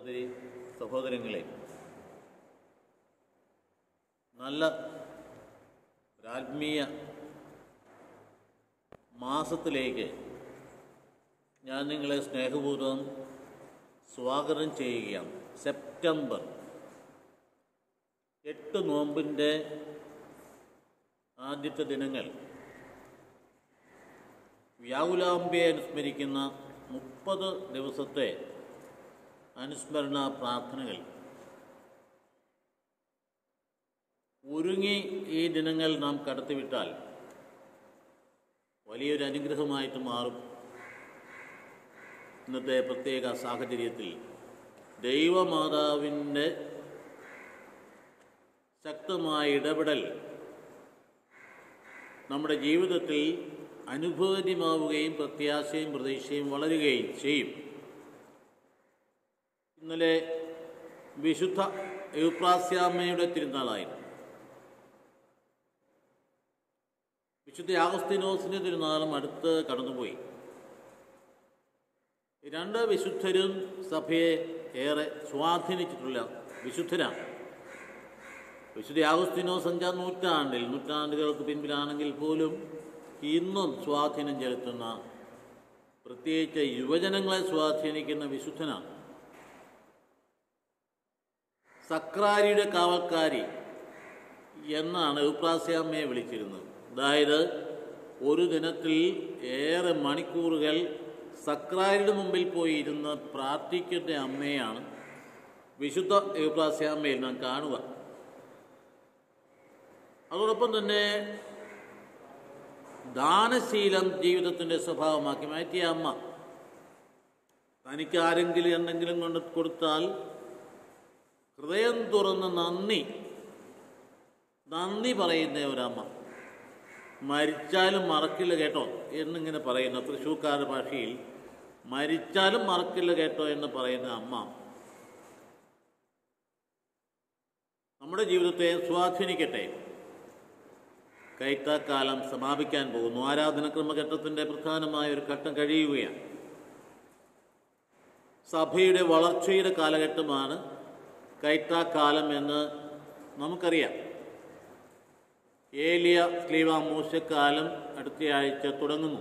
സഹോദരി സഹോദരങ്ങളെ നല്ല ഒരാത്മീയ മാസത്തിലേക്ക് ഞാൻ നിങ്ങളെ സ്നേഹപൂർവ്വം സ്വാഗതം ചെയ്യുകയാണ് സെപ്റ്റംബർ എട്ട് നോമ്പിൻ്റെ ആദ്യത്തെ ദിനങ്ങൾ വ്യാകുലാംബയെ അനുസ്മരിക്കുന്ന മുപ്പത് ദിവസത്തെ അനുസ്മരണ പ്രാർത്ഥനകൾ ഒരുങ്ങി ഈ ദിനങ്ങൾ നാം കടത്തിവിട്ടാൽ വലിയൊരു അനുഗ്രഹമായിട്ട് മാറും ഇന്നത്തെ പ്രത്യേക സാഹചര്യത്തിൽ ദൈവമാതാവിൻ്റെ ശക്തമായ ഇടപെടൽ നമ്മുടെ ജീവിതത്തിൽ അനുഭവര്യമാവുകയും പ്രത്യാശയും പ്രതീക്ഷയും വളരുകയും ചെയ്യും ഇന്നലെ വിശുദ്ധ യുപ്രാസ്യാമ്മയുടെ തിരുനാളായിരുന്നു വിശുദ്ധ ആഗസ്തിനോസിൻ്റെ തിരുനാളും അടുത്ത് കടന്നുപോയി രണ്ട് വിശുദ്ധരും സഭയെ ഏറെ സ്വാധീനിച്ചിട്ടുള്ള വിശുദ്ധരാണ് വിശുദ്ധ ആഗസ്തിനോസ് അഞ്ചാം നൂറ്റാണ്ടിൽ നൂറ്റാണ്ടുകൾക്ക് പിൻപിലാണെങ്കിൽ പോലും ഇന്നും സ്വാധീനം ചെലുത്തുന്ന പ്രത്യേകിച്ച് യുവജനങ്ങളെ സ്വാധീനിക്കുന്ന വിശുദ്ധനാണ് സക്രാരിയുടെ കാവൽക്കാരി എന്നാണ് ഉപ്രാസ്യാമ്മയെ വിളിച്ചിരുന്നത് അതായത് ഒരു ദിനത്തിൽ ഏറെ മണിക്കൂറുകൾ സക്രാരിയുടെ മുമ്പിൽ പോയി ഇരുന്ന് പ്രാർത്ഥിക്കേണ്ട അമ്മയാണ് വിശുദ്ധ യുപ്രാസ്യാമ്മയിൽ നാം കാണുക അതോടൊപ്പം തന്നെ ദാനശീലം ജീവിതത്തിൻ്റെ സ്വഭാവമാക്കി മാറ്റിയ അമ്മ തനിക്ക് ആരെങ്കിലും എന്തെങ്കിലും കൊണ്ട് കൊടുത്താൽ ഹൃദയം തുറന്ന് നന്ദി നന്ദി പറയുന്ന ഒരമ്മ മരിച്ചാലും മറക്കില്ല കേട്ടോ എന്നിങ്ങനെ പറയുന്ന തൃശ്ശൂർക്കാരുടെ ഭാഷയിൽ മരിച്ചാലും മറക്കില്ല കേട്ടോ എന്ന് പറയുന്ന അമ്മ നമ്മുടെ ജീവിതത്തെ സ്വാധീനിക്കട്ടെ കൈത്താക്കാലം സമാപിക്കാൻ പോകുന്നു ആരാധനക്രമഘട്ടത്തിൻ്റെ പ്രധാനമായ ഒരു ഘട്ടം കഴിയുകയാണ് സഭയുടെ വളർച്ചയുടെ കാലഘട്ടമാണ് കൈത്താക്കാലം എന്ന് നമുക്കറിയാം ഏലിയ സ്ലീവ മൂശക്കാലം അടുത്തയാഴ്ച തുടങ്ങുന്നു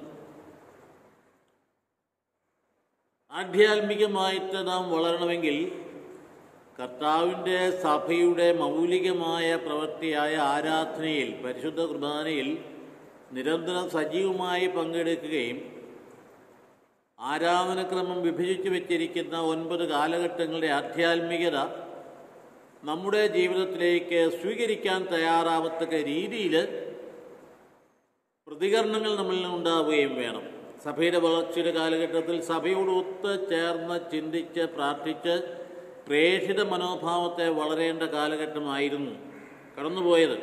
ആധ്യാത്മികമായിട്ട് നാം വളരണമെങ്കിൽ കർത്താവിൻ്റെ സഭയുടെ മൗലികമായ പ്രവൃത്തിയായ ആരാധനയിൽ പരിശുദ്ധ കുർബാനയിൽ നിരന്തരം സജീവമായി പങ്കെടുക്കുകയും ആരാധനക്രമം വിഭജിച്ചു വെച്ചിരിക്കുന്ന ഒൻപത് കാലഘട്ടങ്ങളുടെ ആധ്യാത്മികത നമ്മുടെ ജീവിതത്തിലേക്ക് സ്വീകരിക്കാൻ തയ്യാറാവത്തക്ക രീതിയിൽ പ്രതികരണങ്ങൾ നമ്മളിൽ ഉണ്ടാവുകയും വേണം സഭയുടെ വളർച്ചയുടെ കാലഘട്ടത്തിൽ സഭയോട് ഒത്ത് ചേർന്ന് ചിന്തിച്ച് പ്രാർത്ഥിച്ച് പ്രേഷിത മനോഭാവത്തെ വളരേണ്ട കാലഘട്ടമായിരുന്നു കടന്നുപോയത്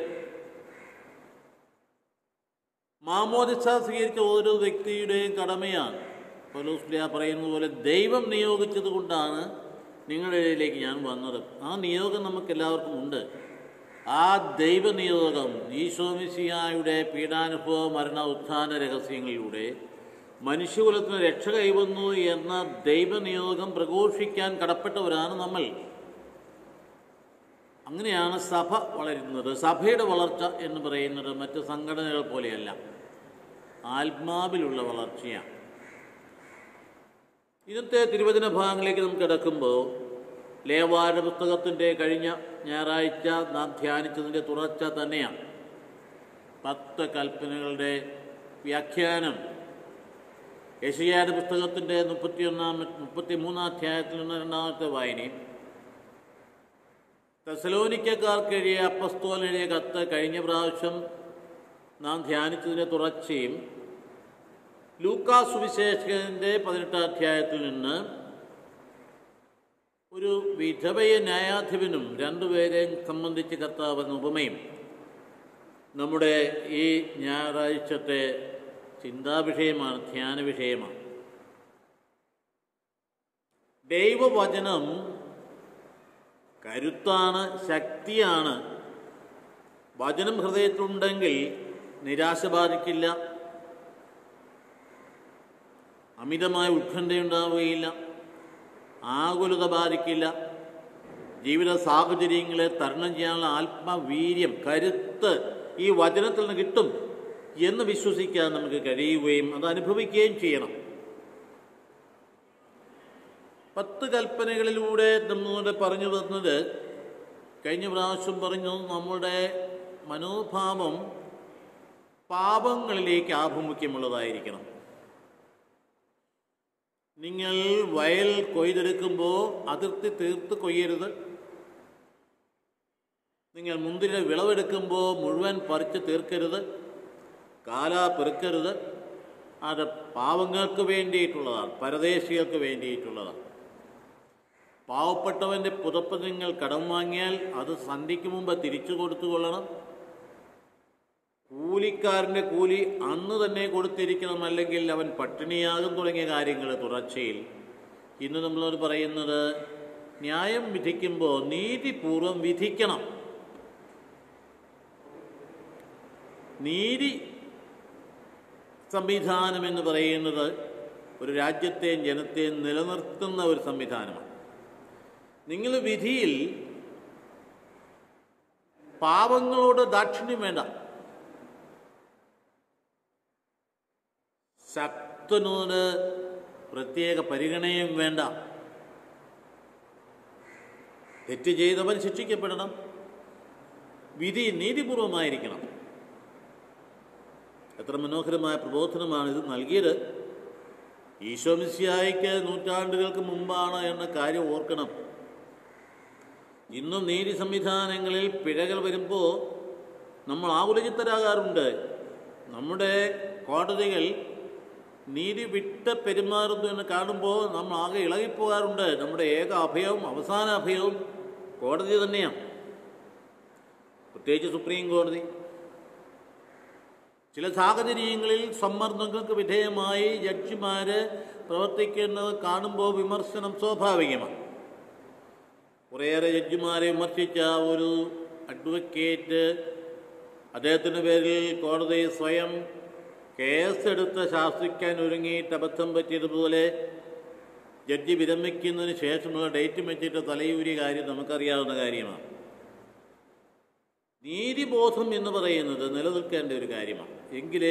മാമോദിസ സ്വീകരിച്ച ഓരോ വ്യക്തിയുടെയും കടമയാണ് പലോസ്ലിയ പറയുന്ന പോലെ ദൈവം നിയോഗിച്ചത് കൊണ്ടാണ് നിങ്ങളുടെ ഇടയിലേക്ക് ഞാൻ വന്നത് ആ നിയോഗം നമുക്ക് എല്ലാവർക്കും ഉണ്ട് ആ ദൈവ നിയോഗം ഈശോമിസിയായുടെ പീഡാനുഭവ മരണ ഉത്ഥാന രഹസ്യങ്ങളിലൂടെ മനുഷ്യകുലത്തിന് രക്ഷ കൈവന്നു എന്ന ദൈവനിയോഗം പ്രഘോഷിക്കാൻ കടപ്പെട്ടവരാണ് നമ്മൾ അങ്ങനെയാണ് സഭ വളരുന്നത് സഭയുടെ വളർച്ച എന്ന് പറയുന്നത് മറ്റ് സംഘടനകൾ പോലെയല്ല ആത്മാവിലുള്ള വളർച്ചയാണ് ഇന്നത്തെ തിരുവചന ഭാഗങ്ങളിലേക്ക് നമുക്ക് കിടക്കുമ്പോൾ ലേവാര പുസ്തകത്തിൻ്റെ കഴിഞ്ഞ ഞായറാഴ്ച നാം ധ്യാനിച്ചതിൻ്റെ തുടർച്ച തന്നെയാണ് പത്ത് കൽപ്പനകളുടെ വ്യാഖ്യാനം യശയായുടെ പുസ്തകത്തിൻ്റെ മുപ്പത്തിയൊന്നാം മുപ്പത്തി മൂന്നാം അധ്യായത്തിൽ നിന്ന് രണ്ടാമത്തെ വായനയും തെസലോനിക്കക്കാർക്ക് എഴുതിയ അപ്പസ്തോൽ എഴുതിയ കത്ത് കഴിഞ്ഞ പ്രാവശ്യം നാം ധ്യാനിച്ചതിൻ്റെ തുടർച്ചയും ലൂക്കാ സുവിശേഷകന്റെ പതിനെട്ടാം അധ്യായത്തിൽ നിന്ന് ഒരു വിധവയ ന്യായാധിപനും രണ്ടുപേരെയും സംബന്ധിച്ച് കർത്താവെന്ന ഉപമയും നമ്മുടെ ഈ ഞായറാഴ്ചത്തെ ചിന്താവിഷയമാണ് ധ്യാന വിഷയമാണ് ദൈവവചനം കരുത്താണ് ശക്തിയാണ് വചനം ഹൃദയത്തിലുണ്ടെങ്കിൽ നിരാശ ബാധിക്കില്ല അമിതമായ ഉത്കണ്ഠയുണ്ടാവുകയില്ല ആകുലത ബാധിക്കില്ല ജീവിത സാഹചര്യങ്ങളെ തരണം ചെയ്യാനുള്ള ആത്മവീര്യം കരുത്ത് ഈ വചനത്തിൽ നിന്ന് കിട്ടും എന്ന് വിശ്വസിക്കാൻ നമുക്ക് കഴിയുകയും അത് അനുഭവിക്കുകയും ചെയ്യണം പത്ത് കൽപ്പനകളിലൂടെ നമ്മോട് പറഞ്ഞു തന്നത് കഴിഞ്ഞ പ്രാവശ്യം പറഞ്ഞു നമ്മുടെ മനോഭാവം പാപങ്ങളിലേക്ക് ആഭിമുഖ്യമുള്ളതായിരിക്കണം നിങ്ങൾ വയൽ കൊയ്തെടുക്കുമ്പോൾ അതിർത്തി തീർത്ത് കൊയ്യരുത് നിങ്ങൾ മുന്തിരി വിളവെടുക്കുമ്പോൾ മുഴുവൻ പറിച്ച് തീർക്കരുത് കാല പെറുക്കരുത് അത് പാവങ്ങൾക്ക് വേണ്ടിയിട്ടുള്ളതാണ് പരദേശികൾക്ക് വേണ്ടിയിട്ടുള്ളതാണ് പാവപ്പെട്ടവൻ്റെ പുതപ്പ് നിങ്ങൾ കടം വാങ്ങിയാൽ അത് സന്ധ്യയ്ക്ക് മുമ്പ് തിരിച്ചു കൊടുത്തു കൊള്ളണം കൂലിക്കാരൻ്റെ കൂലി അന്ന് തന്നെ കൊടുത്തിരിക്കണം അല്ലെങ്കിൽ അവൻ പട്ടിണിയാകും തുടങ്ങിയ കാര്യങ്ങൾ തുടർച്ചയിൽ ഇന്ന് നമ്മളോട് പറയുന്നത് ന്യായം വിധിക്കുമ്പോൾ നീതിപൂർവം വിധിക്കണം നീതി സംവിധാനം എന്ന് പറയുന്നത് ഒരു രാജ്യത്തെയും ജനത്തെയും നിലനിർത്തുന്ന ഒരു സംവിധാനമാണ് നിങ്ങൾ വിധിയിൽ പാവങ്ങളോട് ദാക്ഷിണ്യം വേണ്ട ശക്തനോട് പ്രത്യേക പരിഗണനയും വേണ്ട തെറ്റ് ചെയ്തവൻ ശിക്ഷിക്കപ്പെടണം വിധി നീതിപൂർവമായിരിക്കണം എത്ര മനോഹരമായ പ്രബോധനമാണ് ഇത് നൽകിയത് ഈശോ മിശിഹായിക്ക് നൂറ്റാണ്ടുകൾക്ക് മുമ്പാണ് എന്ന കാര്യം ഓർക്കണം ഇന്നും നീതി സംവിധാനങ്ങളിൽ പിഴകൾ വരുമ്പോൾ നമ്മൾ ആകുലചിത്തരാകാറുണ്ട് നമ്മുടെ കോടതികൾ നീതി വിട്ട് പെരുമാറുന്നു എന്ന് കാണുമ്പോൾ നമ്മൾ ആകെ ഇളകിപ്പോകാറുണ്ട് നമ്മുടെ ഏക അഭയവും അവസാന അഭയവും കോടതി തന്നെയാണ് പ്രത്യേകിച്ച് സുപ്രീം കോടതി ചില സാഹചര്യങ്ങളിൽ സമ്മർദ്ദങ്ങൾക്ക് വിധേയമായി ജഡ്ജിമാര് പ്രവർത്തിക്കുന്നത് കാണുമ്പോൾ വിമർശനം സ്വാഭാവികമാണ് കുറേയേറെ ജഡ്ജിമാരെ വിമർശിച്ച ഒരു അഡ്വക്കേറ്റ് അദ്ദേഹത്തിൻ്റെ പേരിൽ കോടതി സ്വയം കേസെടുത്ത് ശാസിക്കാൻ ഒരുങ്ങിയിട്ട് അബദ്ധം പറ്റിയതുപോലെ ജഡ്ജി വിരമിക്കുന്നതിന് ശേഷമുള്ള ഡേറ്റ് വെച്ചിട്ട് തലയൂരിയ കാര്യം നമുക്കറിയാവുന്ന കാര്യമാണ് നീതിബോധം എന്ന് പറയുന്നത് നിലനിൽക്കേണ്ട ഒരു കാര്യമാണ് എങ്കിൽ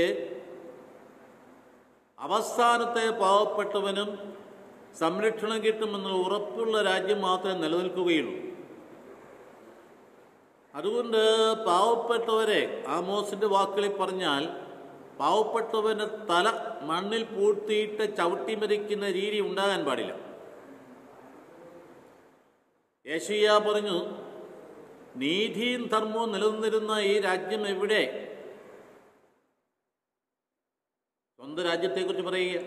അവസാനത്തെ പാവപ്പെട്ടവനും സംരക്ഷണം കിട്ടുമെന്ന് ഉറപ്പുള്ള രാജ്യം മാത്രമേ നിലനിൽക്കുകയുള്ളൂ അതുകൊണ്ട് പാവപ്പെട്ടവരെ ആമോസിന്റെ വാക്കുകളിൽ പറഞ്ഞാൽ പാവപ്പെട്ടവന്റെ തല മണ്ണിൽ പൂഴ്ത്തിയിട്ട് ചവിട്ടി മരിക്കുന്ന രീതി ഉണ്ടാകാൻ പാടില്ല യേശയ്യ പറഞ്ഞു നീതിയും ധർമ്മവും നിലനിന്നിരുന്ന ഈ രാജ്യം എവിടെ സ്വന്തം രാജ്യത്തെക്കുറിച്ച് പറയുക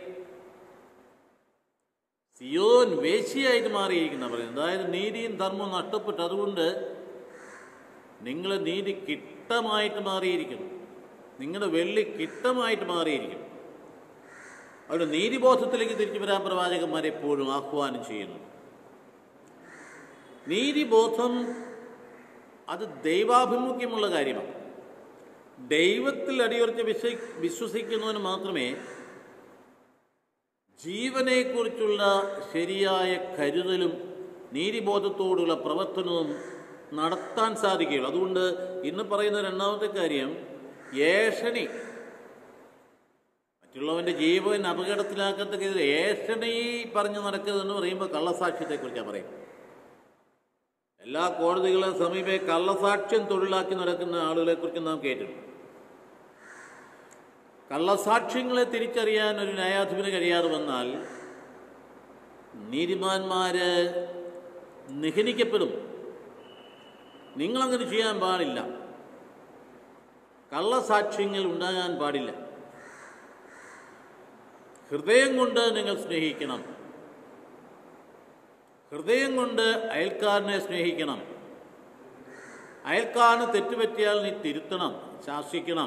സിയോൻ വേശിയായിട്ട് മാറിയിരിക്കുന്ന പറയുന്നത് അതായത് നീതിയും ധർമ്മവും നഷ്ടപ്പെട്ടു അതുകൊണ്ട് നിങ്ങൾ നീതി കിട്ടമായിട്ട് മാറിയിരിക്കുന്നു നിങ്ങളുടെ വെള്ളി കിട്ടമായിട്ട് മാറിയിരിക്കുന്നു അവിടെ നീതിബോധത്തിലേക്ക് തിരിച്ചു വരാൻ പ്രവാചകന്മാരെ എപ്പോഴും ആഹ്വാനം ചെയ്യുന്നു നീതിബോധം അത് ദൈവാഭിമുഖ്യമുള്ള കാര്യമാണ് ദൈവത്തിൽ അടിയുറച്ച് വിശ്വ വിശ്വസിക്കുന്നവന് മാത്രമേ ജീവനെക്കുറിച്ചുള്ള ശരിയായ കരുതലും നീതിബോധത്തോടുള്ള പ്രവർത്തനവും നടത്താൻ സാധിക്കുകയുള്ളൂ അതുകൊണ്ട് ഇന്ന് പറയുന്ന രണ്ടാമത്തെ കാര്യം ഏഷണി മറ്റുള്ളവൻ്റെ ജീവൻ അപകടത്തിലാക്കത്തക്ക ഏഷണി പറഞ്ഞു നടക്കുന്നതെന്ന് പറയുമ്പോൾ കള്ളസാക്ഷ്യത്തെക്കുറിച്ചാണ് പറയുന്നത് എല്ലാ കോടതികളെ സമീപേ കള്ളസാക്ഷ്യം തൊഴിലാക്കി നടക്കുന്ന ആളുകളെ കുറിച്ച് നാം കേട്ടിട്ടുണ്ട് കള്ളസാക്ഷ്യങ്ങളെ തിരിച്ചറിയാൻ ഒരു ന്യായാധിപന് കഴിയാതെ വന്നാൽ നീതിമാന്മാര് നിഹനിക്കപ്പെടും നിങ്ങളങ്ങനെ ചെയ്യാൻ പാടില്ല കള്ളസാക്ഷ്യങ്ങൾ ഉണ്ടാകാൻ പാടില്ല ഹൃദയം കൊണ്ട് നിങ്ങൾ സ്നേഹിക്കണം ഹൃദയം കൊണ്ട് അയൽക്കാരനെ സ്നേഹിക്കണം അയൽക്കാരന് തെറ്റുപറ്റിയാൽ നീ തിരുത്തണം ശാസിക്കണം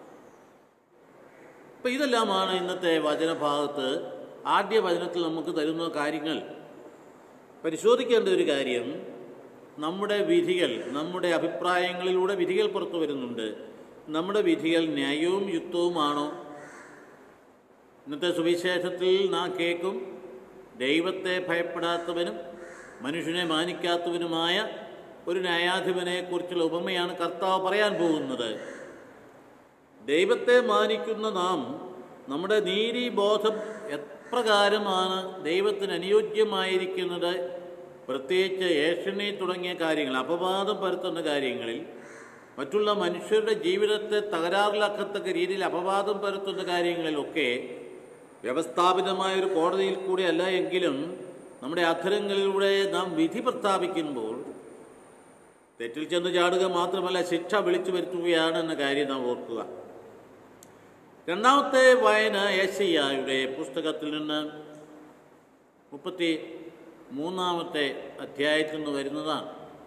അപ്പം ഇതെല്ലാമാണ് ഇന്നത്തെ വചനഭാഗത്ത് ആദ്യ വചനത്തിൽ നമുക്ക് തരുന്ന കാര്യങ്ങൾ പരിശോധിക്കേണ്ട ഒരു കാര്യം നമ്മുടെ വിധികൾ നമ്മുടെ അഭിപ്രായങ്ങളിലൂടെ വിധികൾ പുറത്തു വരുന്നുണ്ട് നമ്മുടെ വിധികൾ ന്യായവും യുക്തവുമാണോ ഇന്നത്തെ സുവിശേഷത്തിൽ നാം കേൾക്കും ദൈവത്തെ ഭയപ്പെടാത്തവനും മനുഷ്യനെ മാനിക്കാത്തവനുമായ ഒരു ന്യായാധിപനെക്കുറിച്ചുള്ള ഉപമയാണ് കർത്താവ് പറയാൻ പോകുന്നത് ദൈവത്തെ മാനിക്കുന്ന നാം നമ്മുടെ നീതിബോധം എപ്രകാരമാണ് ദൈവത്തിന് അനുയോജ്യമായിരിക്കുന്നത് പ്രത്യേകിച്ച് ഏഷണി തുടങ്ങിയ കാര്യങ്ങൾ അപവാദം പരത്തുന്ന കാര്യങ്ങളിൽ മറ്റുള്ള മനുഷ്യരുടെ ജീവിതത്തെ തകരാറിലാക്കത്തക്ക രീതിയിൽ അപവാദം പരത്തുന്ന കാര്യങ്ങളിലൊക്കെ വ്യവസ്ഥാപിതമായ ഒരു കോടതിയിൽ കൂടി അല്ല എങ്കിലും നമ്മുടെ അധരങ്ങളിലൂടെ നാം വിധി പ്രസ്താവിക്കുമ്പോൾ തെറ്റിൽ ചെന്ന് ചാടുക മാത്രമല്ല ശിക്ഷ വിളിച്ചു വരുത്തുകയാണ് എന്ന കാര്യം നാം ഓർക്കുക രണ്ടാമത്തെ വായന ഏശയ്യായുടെ പുസ്തകത്തിൽ നിന്ന് മുപ്പത്തി മൂന്നാമത്തെ അധ്യായത്തിൽ നിന്ന് വരുന്നതാണ്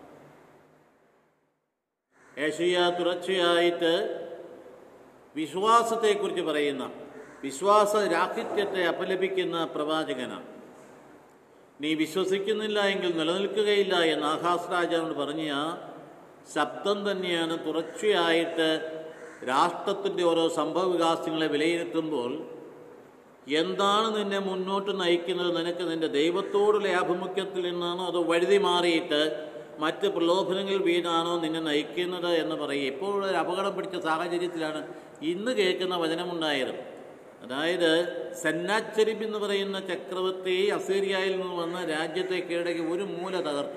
ഏശയ്യ തുടർച്ചയായിട്ട് വിശ്വാസത്തെക്കുറിച്ച് പറയുന്ന വിശ്വാസ രാഹിത്യത്തെ അപലപിക്കുന്ന പ്രവാചകനാണ് നീ വിശ്വസിക്കുന്നില്ല എങ്കിൽ നിലനിൽക്കുകയില്ല എന്ന് ആഹാസ് രാജാവിനോട് പറഞ്ഞ ആ ശബ്ദം തന്നെയാണ് തുടർച്ചയായിട്ട് രാഷ്ട്രത്തിൻ്റെ ഓരോ സംഭവ വികാസങ്ങളെ വിലയിരുത്തുമ്പോൾ എന്താണ് നിന്നെ മുന്നോട്ട് നയിക്കുന്നത് നിനക്ക് നിന്റെ ദൈവത്തോടുള്ള ആഭിമുഖ്യത്തിൽ നിന്നാണോ അതോ വഴുതി മാറിയിട്ട് മറ്റ് പ്രലോഭനങ്ങൾ വീണാണോ നിന്നെ നയിക്കുന്നത് എന്ന് പറയും എപ്പോഴും ഒരു അപകടം പിടിച്ച സാഹചര്യത്തിലാണ് ഇന്ന് കേൾക്കുന്ന വചനമുണ്ടായത് അതായത് സന്നാച്ചരിബ് എന്ന് പറയുന്ന ചക്രവർത്തി അസീറിയയിൽ നിന്ന് വന്ന് രാജ്യത്തെ കീഴടക്കി ഒരു മൂല തകർത്തു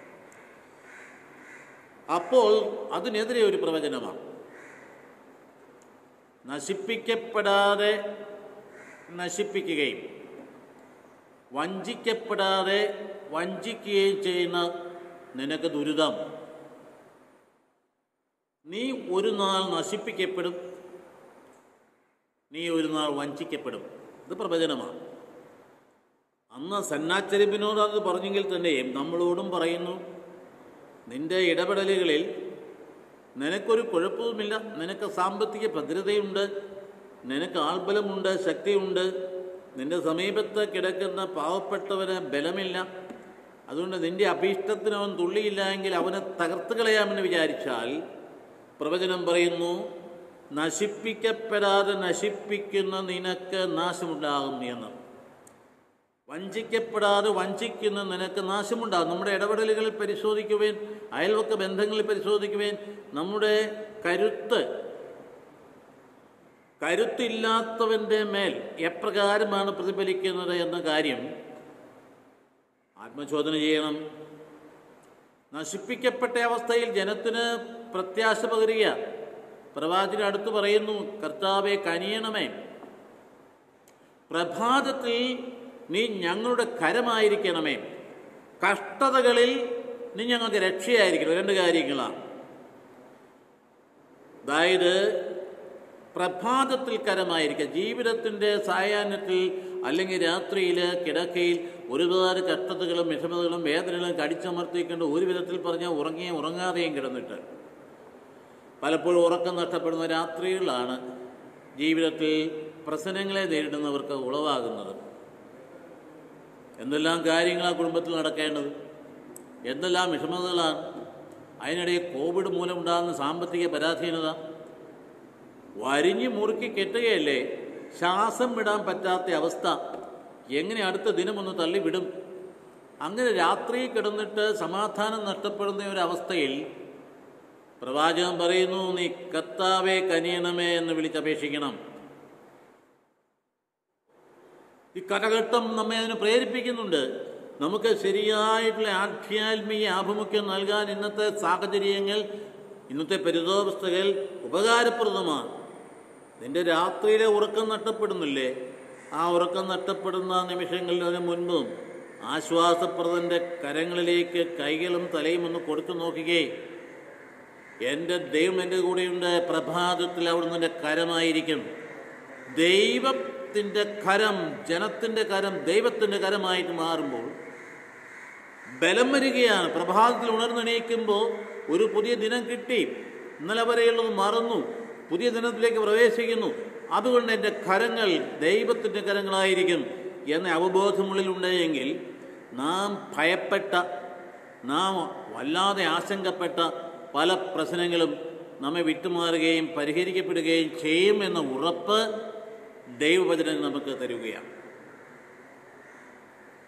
അപ്പോൾ അതിനെതിരെ ഒരു പ്രവചനമാണ് നശിപ്പിക്കപ്പെടാതെ നശിപ്പിക്കുകയും വഞ്ചിക്കപ്പെടാതെ വഞ്ചിക്കുകയും ചെയ്യുന്ന നിനക്ക് ദുരിതം നീ ഒരു നാൾ നശിപ്പിക്കപ്പെടും നീ ഒരു നാൾ വഞ്ചിക്കപ്പെടും ഇത് പ്രവചനമാണ് അന്ന് സന്നാച്ചരിപ്പിനോട് അത് പറഞ്ഞെങ്കിൽ തന്നെയും നമ്മളോടും പറയുന്നു നിന്റെ ഇടപെടലുകളിൽ നിനക്കൊരു കുഴപ്പവുമില്ല നിനക്ക് സാമ്പത്തിക ഭദ്രതയുണ്ട് നിനക്ക് ആൾബലമുണ്ട് ശക്തിയുണ്ട് നിന്റെ സമീപത്ത് കിടക്കുന്ന പാവപ്പെട്ടവന് ബലമില്ല അതുകൊണ്ട് നിന്റെ അഭീഷ്ടത്തിന് അവൻ തുള്ളിയില്ല എങ്കിൽ അവനെ തകർത്ത് കളയാമെന്ന് വിചാരിച്ചാൽ പ്രവചനം പറയുന്നു നശിപ്പിക്കപ്പെടാതെ നശിപ്പിക്കുന്ന നിനക്ക് നാശമുണ്ടാകും എന്ന് വഞ്ചിക്കപ്പെടാതെ വഞ്ചിക്കുന്ന നിനക്ക് നാശമുണ്ടാകും നമ്മുടെ ഇടപെടലുകളിൽ പരിശോധിക്കുവേൻ അയൽവക്ക ബന്ധങ്ങളിൽ പരിശോധിക്കുവേൻ നമ്മുടെ കരുത്ത് കരുത്തില്ലാത്തവൻ്റെ മേൽ എപ്രകാരമാണ് പ്രതിഫലിക്കുന്നത് എന്ന കാര്യം ആത്മചോദന ചെയ്യണം നശിപ്പിക്കപ്പെട്ട അവസ്ഥയിൽ ജനത്തിന് പ്രത്യാശ പകരുക പ്രവാചകൻ അടുത്ത് പറയുന്നു കർത്താവെ കനിയണമേ പ്രഭാതത്തിൽ നീ ഞങ്ങളുടെ കരമായിരിക്കണമേ കഷ്ടതകളിൽ നീ ഞങ്ങൾക്ക് രക്ഷയായിരിക്കണം രണ്ട് കാര്യങ്ങളാണ് അതായത് പ്രഭാതത്തിൽ കരമായിരിക്കുക ജീവിതത്തിൻ്റെ സായാഹ്നത്തിൽ അല്ലെങ്കിൽ രാത്രിയിൽ കിടക്കയിൽ ഒരുപാട് കഷ്ടതകളും വിഷമതകളും വേദനകളും കടിച്ചമർത്തിക്കൊണ്ട് ഒരു വിധത്തിൽ പറഞ്ഞാൽ ഉറങ്ങിയും ഉറങ്ങാതെയും കിടന്നിട്ട് പലപ്പോഴും ഉറക്കം നഷ്ടപ്പെടുന്ന രാത്രികളാണ് ജീവിതത്തിൽ പ്രശ്നങ്ങളെ നേരിടുന്നവർക്ക് ഉളവാകുന്നത് എന്തെല്ലാം കാര്യങ്ങളാണ് കുടുംബത്തിൽ നടക്കേണ്ടത് എന്തെല്ലാം വിഷമതകളാണ് അതിനിടയിൽ കോവിഡ് മൂലമുണ്ടാകുന്ന സാമ്പത്തിക പരാധീനത വരിഞ്ഞു മുറുക്കി കെട്ടുകയല്ലേ ശ്വാസം വിടാൻ പറ്റാത്ത അവസ്ഥ എങ്ങനെ അടുത്ത ദിനമൊന്ന് തള്ളിവിടും അങ്ങനെ രാത്രി കിടന്നിട്ട് സമാധാനം നഷ്ടപ്പെടുന്ന ഒരവസ്ഥയിൽ പ്രവാചകൻ പറയുന്നു നീ കത്താവേ കനിയണമേ എന്ന് വിളിച്ചപേക്ഷിക്കണം ഈ കടഘട്ടം നമ്മെ അതിന് പ്രേരിപ്പിക്കുന്നുണ്ട് നമുക്ക് ശരിയായിട്ടുള്ള ആധ്യാത്മിക ആഭിമുഖ്യം നൽകാൻ ഇന്നത്തെ സാഹചര്യങ്ങൾ ഇന്നത്തെ പരിതോവസ്ഥകൾ ഉപകാരപ്രദമാണ് നിന്റെ രാത്രിയിലെ ഉറക്കം നഷ്ടപ്പെടുന്നില്ലേ ആ ഉറക്കം നഷ്ടപ്പെടുന്ന നിമിഷങ്ങളിൽ അതിന് മുൻപും ആശ്വാസപ്രദന്റെ കരങ്ങളിലേക്ക് കൈകളും തലയും ഒന്ന് കൊടുത്തു നോക്കുകേ എൻ്റെ ദൈവം എൻ്റെ കൂടെയുണ്ട് പ്രഭാതത്തിൽ അവിടുന്ന് എൻ്റെ കരമായിരിക്കും ദൈവത്തിൻ്റെ കരം ജനത്തിൻ്റെ കരം ദൈവത്തിൻ്റെ കരമായിട്ട് മാറുമ്പോൾ ബലം വരികയാണ് പ്രഭാതത്തിൽ ഉണർന്നെണീക്കുമ്പോൾ ഒരു പുതിയ ദിനം കിട്ടി ഇന്നലെ വരെയുള്ളത് മറന്നു പുതിയ ദിനത്തിലേക്ക് പ്രവേശിക്കുന്നു അതുകൊണ്ട് എൻ്റെ കരങ്ങൾ ദൈവത്തിൻ്റെ കരങ്ങളായിരിക്കും എന്ന അവബോധമുള്ളിലുണ്ടെങ്കിൽ നാം ഭയപ്പെട്ട നാം വല്ലാതെ ആശങ്കപ്പെട്ട പല പ്രശ്നങ്ങളും നമ്മെ വിട്ടുമാറുകയും പരിഹരിക്കപ്പെടുകയും ചെയ്യും എന്ന ഉറപ്പ് ദൈവവചനം നമുക്ക് തരുകയാണ്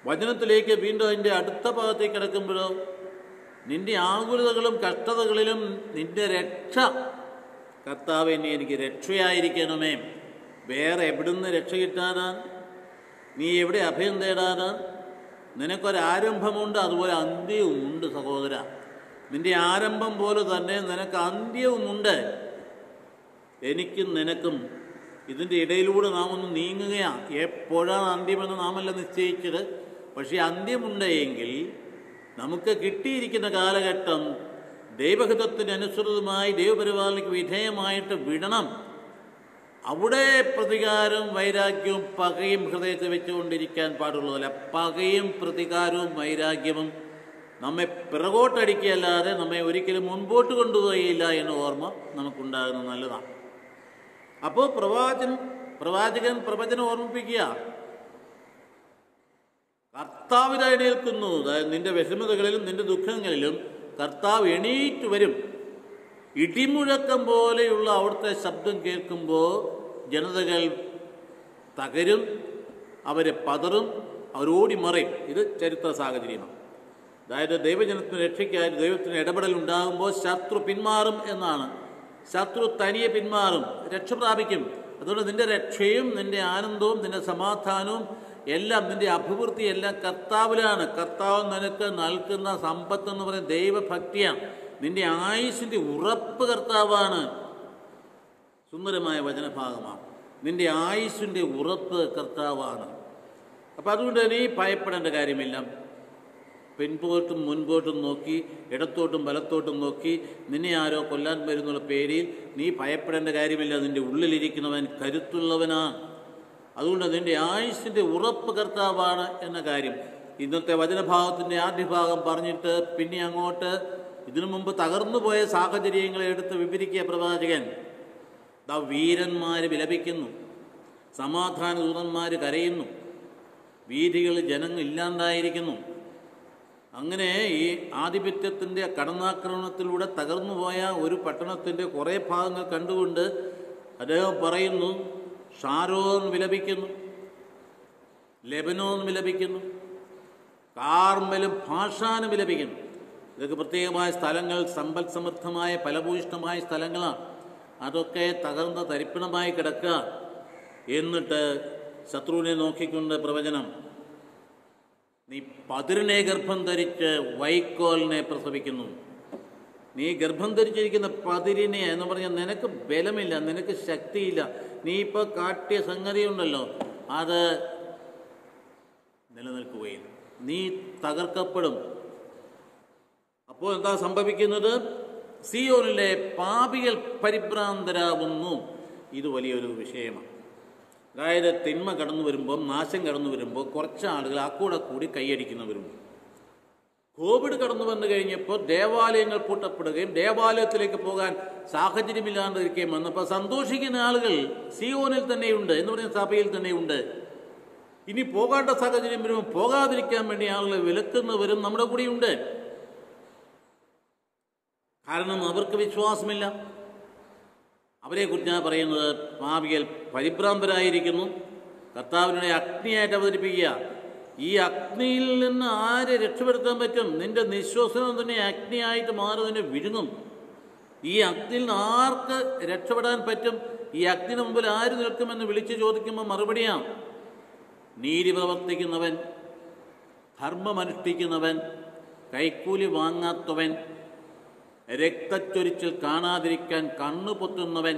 വചനത്തിലേക്ക് വീണ്ടും അതിൻ്റെ അടുത്ത ഭാഗത്തേക്ക് കിടക്കുമ്പോഴോ നിന്റെ ആകുലതകളും കഷ്ടതകളിലും നിന്റെ രക്ഷ കർത്താവ് എന്നെ എനിക്ക് രക്ഷയായിരിക്കണമേ വേറെ എവിടുന്ന് രക്ഷ കിട്ടാനാണ് നീ എവിടെ അഭയം തേടാനാണ് നിനക്കൊരാരംഭമുണ്ട് അതുപോലെ അന്ത്യവുമുണ്ട് സഹോദര നിന്റെ ആരംഭം പോലെ തന്നെ നിനക്ക് അന്ത്യവുമുണ്ട് എനിക്കും നിനക്കും ഇതിൻ്റെ ഇടയിലൂടെ നാം ഒന്ന് നീങ്ങുകയാണ് എപ്പോഴാണ് അന്ത്യമെന്ന് നാമല്ല നിശ്ചയിച്ചത് പക്ഷേ അന്ത്യമുണ്ട് എങ്കിൽ നമുക്ക് കിട്ടിയിരിക്കുന്ന കാലഘട്ടം ദൈവഹിതത്തിനനുസൃതമായി ദൈവപരിപാലനയ്ക്ക് വിധേയമായിട്ട് വിടണം അവിടെ പ്രതികാരവും വൈരാഗ്യവും പകയും ഹൃദയത്തിൽ വെച്ചുകൊണ്ടിരിക്കാൻ പാടുള്ളതല്ല പകയും പ്രതികാരവും വൈരാഗ്യവും നമ്മെ പിറകോട്ടടിക്കുകയല്ലാതെ നമ്മെ ഒരിക്കലും മുൻപോട്ട് കൊണ്ടുപോയില്ല എന്ന ഓർമ്മ നമുക്കുണ്ടാകുന്നത് നല്ലതാണ് അപ്പോൾ പ്രവാചൻ പ്രവാചകൻ പ്രവചനം ഓർമ്മിപ്പിക്കുക കർത്താവിന് എണീൽക്കുന്നു അതായത് നിന്റെ വിഷമതകളിലും നിന്റെ ദുഃഖങ്ങളിലും കർത്താവ് എണീറ്റ് വരും ഇടിമുഴക്കം പോലെയുള്ള അവിടുത്തെ ശബ്ദം കേൾക്കുമ്പോൾ ജനതകൾ തകരും അവരെ പതറും അവരോടി മറയും ഇത് ചരിത്ര സാഹചര്യമാണ് അതായത് ദൈവജനത്തിന് രക്ഷയ്ക്കായി ദൈവത്തിന് ഇടപെടൽ ഉണ്ടാകുമ്പോൾ ശത്രു പിന്മാറും എന്നാണ് ശത്രു തനിയെ പിന്മാറും രക്ഷ പ്രാപിക്കും അതുകൊണ്ട് നിന്റെ രക്ഷയും നിന്റെ ആനന്ദവും നിന്റെ സമാധാനവും എല്ലാം നിന്റെ അഭിവൃദ്ധി എല്ലാം കർത്താവിലാണ് കർത്താവ് നിനക്ക് നൽകുന്ന സമ്പത്ത് എന്ന് പറയുന്നത് ദൈവഭക്തിയാണ് നിന്റെ ആയുസിൻ്റെ ഉറപ്പ് കർത്താവാണ് സുന്ദരമായ വചനഭാഗമാണ് നിന്റെ ആയുസിൻ്റെ ഉറപ്പ് കർത്താവാണ് അപ്പം അതുകൊണ്ട് നീ ഭയപ്പെടേണ്ട കാര്യമില്ല പിൻപോട്ടും മുൻപോട്ടും നോക്കി ഇടത്തോട്ടും വലത്തോട്ടും നോക്കി നിന്നെ ആരോ കൊല്ലാൻ വരുന്നുള്ള പേരിൽ നീ ഭയപ്പെടേണ്ട കാര്യമില്ല നിന്റെ ഉള്ളിലിരിക്കുന്നവൻ കരുത്തുള്ളവനാണ് അതുകൊണ്ട് നിന്റെ ആയുസിൻ്റെ ഉറപ്പ് കർത്താവാണ് എന്ന കാര്യം ഇന്നത്തെ വചനഭാഗത്തിൻ്റെ ആദ്യ ഭാഗം പറഞ്ഞിട്ട് പിന്നെ അങ്ങോട്ട് ഇതിനു മുമ്പ് തകർന്നു പോയ സാഹചര്യങ്ങളെ എടുത്ത് വിവരിക്കുക പ്രവാചകൻ ദാ വീരന്മാർ വിലപിക്കുന്നു സമാധാന ദൂതന്മാർ കരയുന്നു വീഥികളിൽ ജനങ്ങൾ ഇല്ലാണ്ടായിരിക്കുന്നു അങ്ങനെ ഈ ആധിപത്യത്തിൻ്റെ കടന്നാക്രമണത്തിലൂടെ തകർന്നുപോയ ഒരു പട്ടണത്തിൻ്റെ കുറേ ഭാഗങ്ങൾ കണ്ടുകൊണ്ട് അദ്ദേഹം പറയുന്നു ഷാരോൻ വിലപിക്കുന്നു ലെബനോൻ വിലപിക്കുന്നു കാർമലും ഭാഷാനും വിലപിക്കുന്നു ഇതൊക്കെ പ്രത്യേകമായ സ്ഥലങ്ങൾ സമ്പൽ സമൃദ്ധമായ ഫലഭൂയിഷ്ഠമായ സ്ഥലങ്ങളാണ് അതൊക്കെ തകർന്ന തരിപ്പണമായി കിടക്കുക എന്നിട്ട് ശത്രുവിനെ നോക്കിക്കൊണ്ട് പ്രവചനം നീ പതിരിനെ ഗർഭം ധരിച്ച് വൈക്കോലിനെ പ്രസവിക്കുന്നു നീ ഗർഭം ധരിച്ചിരിക്കുന്ന പതിരിനെ എന്ന് പറഞ്ഞാൽ നിനക്ക് ബലമില്ല നിനക്ക് ശക്തിയില്ല നീ ഇപ്പോൾ കാട്ടിയ സംഗതി ഉണ്ടല്ലോ അത് നിലനിൽക്കുകയില്ല നീ തകർക്കപ്പെടും അപ്പോൾ എന്താ സംഭവിക്കുന്നത് സിയോനിലെ പാപികൾ പരിഭ്രാന്തരാകുന്നു ഇത് വലിയൊരു വിഷയമാണ് അതായത് തിന്മ കടന്നു വരുമ്പോൾ നാശം കടന്നു വരുമ്പോൾ കുറച്ച് ആളുകൾ ആ കൂടെ കൂടി കൈയടിക്കുന്നവരും കോവിഡ് കടന്നു വന്നു കഴിഞ്ഞപ്പോൾ ദേവാലയങ്ങൾ പൂട്ടപ്പെടുകയും ദേവാലയത്തിലേക്ക് പോകാൻ സാഹചര്യമില്ലാണ്ടിരിക്കുകയും വന്നപ്പോൾ സന്തോഷിക്കുന്ന ആളുകൾ സിയോനിൽ തന്നെയുണ്ട് എന്ന് പറഞ്ഞ സഭയിൽ തന്നെയുണ്ട് ഇനി പോകാണ്ട സാഹചര്യം വരുമ്പോൾ പോകാതിരിക്കാൻ വേണ്ടി ആളുകളെ വിലക്കുന്നവരും നമ്മുടെ കൂടെയുണ്ട് കാരണം അവർക്ക് വിശ്വാസമില്ല അവരെക്കുറിച്ച് ഞാൻ പറയുന്നത് പാപികൾ പരിഭ്രാന്തരായിരിക്കുന്നു കർത്താവിനെ അഗ്നിയായിട്ട് അവതരിപ്പിക്കുക ഈ അഗ്നിയിൽ നിന്ന് ആരെ രക്ഷപ്പെടുത്താൻ പറ്റും നിന്റെ നിശ്വസനം തന്നെ അഗ്നിയായിട്ട് മാറി തന്നെ വിഴുങ്ങും ഈ അഗ്നിയിൽ നിന്ന് ആർക്ക് രക്ഷപ്പെടാൻ പറ്റും ഈ അഗ്നിന് മുമ്പിൽ ആര് നിൽക്കുമെന്ന് വിളിച്ചു ചോദിക്കുമ്പോൾ മറുപടിയാണ് നീതി പ്രവർത്തിക്കുന്നവൻ ധർമ്മമനുഷ്ഠിക്കുന്നവൻ കൈക്കൂലി വാങ്ങാത്തവൻ രക്തച്ചൊരിച്ചിൽ കാണാതിരിക്കാൻ കണ്ണു പൊത്തുന്നവൻ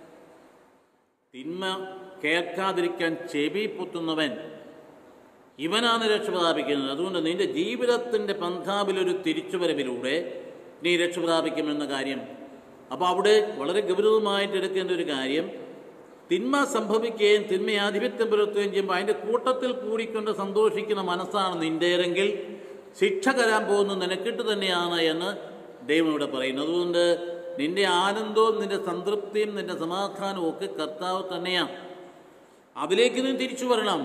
തിന്മ കേൾക്കാതിരിക്കാൻ ചെവി പൊത്തുന്നവൻ ഇവനാണ് രക്ഷ പ്രാപിക്കുന്നത് അതുകൊണ്ട് നിന്റെ ജീവിതത്തിൻ്റെ പന്ഥാവിലൊരു തിരിച്ചുവരവിലൂടെ നീ രക്ഷ പ്രാപിക്കുമെന്ന കാര്യം അപ്പോൾ അവിടെ വളരെ ഗൗരവമായിട്ട് എടുക്കേണ്ട ഒരു കാര്യം തിന്മ സംഭവിക്കുകയും തിന്മ ആധിപത്യം പുലർത്തുകയും ചെയ്യുമ്പോൾ അതിൻ്റെ കൂട്ടത്തിൽ കൂടിക്കൊണ്ട് സന്തോഷിക്കുന്ന മനസ്സാണ് നിൻ്റേതെങ്കിൽ ശിക്ഷ തരാൻ പോകുന്നത് നിനക്കിട്ട് തന്നെയാണ് എന്ന് ദൈവം ഇവിടെ പറയുന്നു അതുകൊണ്ട് നിന്റെ ആനന്ദവും നിന്റെ സംതൃപ്തിയും നിന്റെ സമാധാനവും ഒക്കെ കർത്താവ് തന്നെയാണ് അതിലേക്ക് നീ തിരിച്ചു വരണം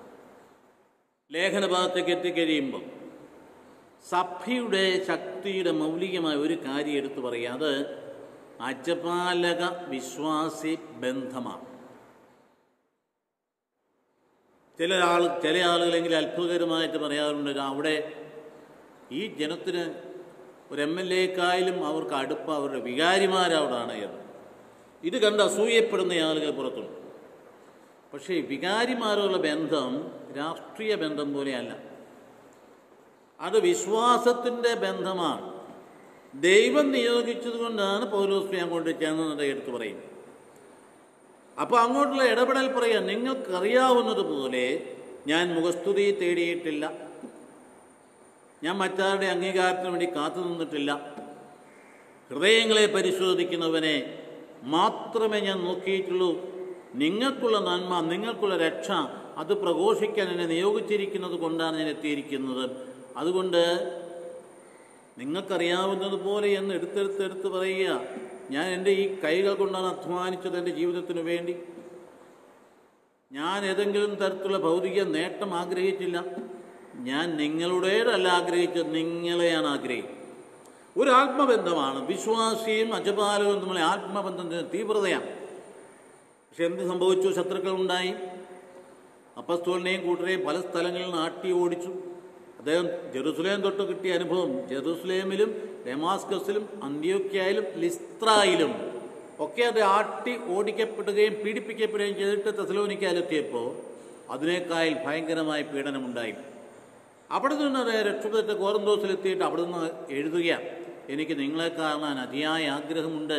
ലേഖന ഭാഗത്തേക്ക് എത്തിക്കഴിയുമ്പോൾ സഭയുടെ ശക്തിയുടെ മൗലികമായ ഒരു കാര്യം എടുത്തു പറയുക അത് അജപാലക വിശ്വാസി ബന്ധമാണ് ചില ആൾ ചില ആളുകളെങ്കിലും അത്ഭുതകരമായിട്ട് പറയാറുണ്ട് അവിടെ ഈ ജനത്തിന് ഒരു എം എൽ എക്കായാലും അവർക്ക് അടുപ്പം അവരുടെ വികാരിമാരവിടാണ് എന്ന് ഇത് കണ്ട് അസൂയപ്പെടുന്ന ആളുകൾ പുറത്തുണ്ട് പക്ഷേ വികാരിമാരുള്ള ബന്ധം രാഷ്ട്രീയ ബന്ധം പോലെയല്ല അത് വിശ്വാസത്തിൻ്റെ ബന്ധമാണ് ദൈവം നിയോഗിച്ചത് കൊണ്ടാണ് പൗലോസ് ഞാൻ കൊണ്ട് ചെന്നത് എടുത്തു പറയും അപ്പോൾ അങ്ങോട്ടുള്ള ഇടപെടൽ പറയാം നിങ്ങൾക്കറിയാവുന്നത് പോലെ ഞാൻ മുഖസ്തുതി തേടിയിട്ടില്ല ഞാൻ മറ്റാരുടെ അംഗീകാരത്തിന് വേണ്ടി കാത്തു നിന്നിട്ടില്ല ഹൃദയങ്ങളെ പരിശോധിക്കുന്നവനെ മാത്രമേ ഞാൻ നോക്കിയിട്ടുള്ളൂ നിങ്ങൾക്കുള്ള നന്മ നിങ്ങൾക്കുള്ള രക്ഷ അത് പ്രഘോഷിക്കാൻ എന്നെ നിയോഗിച്ചിരിക്കുന്നത് കൊണ്ടാണ് ഞാൻ എത്തിയിരിക്കുന്നത് അതുകൊണ്ട് നിങ്ങൾക്കറിയാവുന്നത് പോലെ എന്ന് എടുത്തെടുത്തെടുത്ത് പറയുക ഞാൻ എൻ്റെ ഈ കൈകൾ കൊണ്ടാണ് അധ്വാനിച്ചത് എൻ്റെ ജീവിതത്തിന് വേണ്ടി ഞാൻ ഏതെങ്കിലും തരത്തിലുള്ള ഭൗതിക നേട്ടം ആഗ്രഹിച്ചില്ല ഞാൻ നിങ്ങളുടേതല്ല ആഗ്രഹിച്ചത് നിങ്ങളെയാണ് ആഗ്രഹിച്ചത് ഒരു ആത്മബന്ധമാണ് വിശ്വാസിയും അജപാലവും തമ്മിലെ ആത്മബന്ധത്തിന് തീവ്രതയാണ് പക്ഷെ എന്ത് സംഭവിച്ചു ശത്രുക്കൾ ഉണ്ടായി അപ്പസ്തോലിനെയും കൂട്ടരെയും പല സ്ഥലങ്ങളിൽ നാട്ടി ഓടിച്ചു അദ്ദേഹം ജെറുസലേം തൊട്ട് കിട്ടിയ അനുഭവം ജെറുസലേമിലും ഡെമാസ്കസിലും അന്ത്യോക്യായാലും ലിസ്ത്രായിലും ഒക്കെ അത് ആട്ടി ഓടിക്കപ്പെടുകയും പീഡിപ്പിക്കപ്പെടുകയും ചെയ്തിട്ട് തെസലോനിക്കാലെത്തിയപ്പോൾ അതിനേക്കാൾ ഭയങ്കരമായ പീഡനമുണ്ടായി അവിടെ നിന്ന് രക്ഷപ്പെട്ട കോറന്തോസിലെത്തിയിട്ട് അവിടെ നിന്ന് എഴുതുക എനിക്ക് നിങ്ങളെ കാണാൻ അതിയായ ആഗ്രഹമുണ്ട്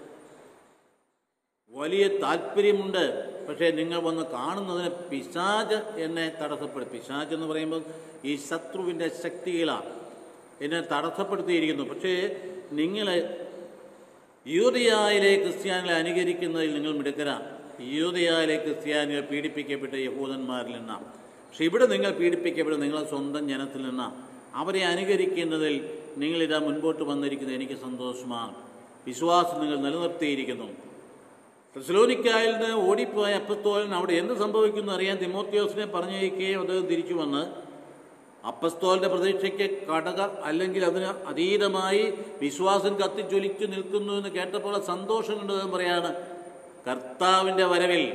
വലിയ താല്പര്യമുണ്ട് പക്ഷേ നിങ്ങൾ വന്ന് കാണുന്നതിന് പിശാജ് എന്നെ തടസ്സപ്പെടും പിശാജ് എന്ന് പറയുമ്പോൾ ഈ ശത്രുവിൻ്റെ ശക്തികളാണ് എന്നെ തടസ്സപ്പെടുത്തിയിരിക്കുന്നു പക്ഷേ നിങ്ങൾ യൂതയായിലെ ക്രിസ്ത്യാനികളെ അനുകരിക്കുന്നതിൽ നിങ്ങൾ മിടുക്കരാണ് യൂതയായിലെ ക്രിസ്ത്യാനികൾ പീഡിപ്പിക്കപ്പെട്ട യഹൂദന്മാരിൽ നിന്നാണ് പക്ഷെ ഇവിടെ നിങ്ങൾ പീഡിപ്പിക്കപ്പെടും നിങ്ങളെ സ്വന്തം ജനത്തിൽ നിന്നാണ് അവരെ അനുകരിക്കുന്നതിൽ നിങ്ങളിതാ മുൻപോട്ട് വന്നിരിക്കുന്നത് എനിക്ക് സന്തോഷമാണ് വിശ്വാസം നിങ്ങൾ നിലനിർത്തിയിരിക്കുന്നു തെസലോനിക്കായിൽ നിന്ന് ഓടിപ്പോയ അപ്പസ്തോലൻ അവിടെ എന്ത് സംഭവിക്കുന്നു അറിയാൻ തിമോത്യോസിനെ പറഞ്ഞയക്കുകയും അദ്ദേഹം തിരിച്ചു വന്ന് അപ്പസ്തോലിന്റെ പ്രതീക്ഷയ്ക്ക് കടക അല്ലെങ്കിൽ അതിന് അതീതമായി വിശ്വാസം കത്തിജ്വലിച്ചു നിൽക്കുന്നു എന്ന് കേട്ടപ്പോൾ സന്തോഷം കൊണ്ട് അദ്ദേഹം പറയാണ് കർത്താവിൻ്റെ വരവിൽ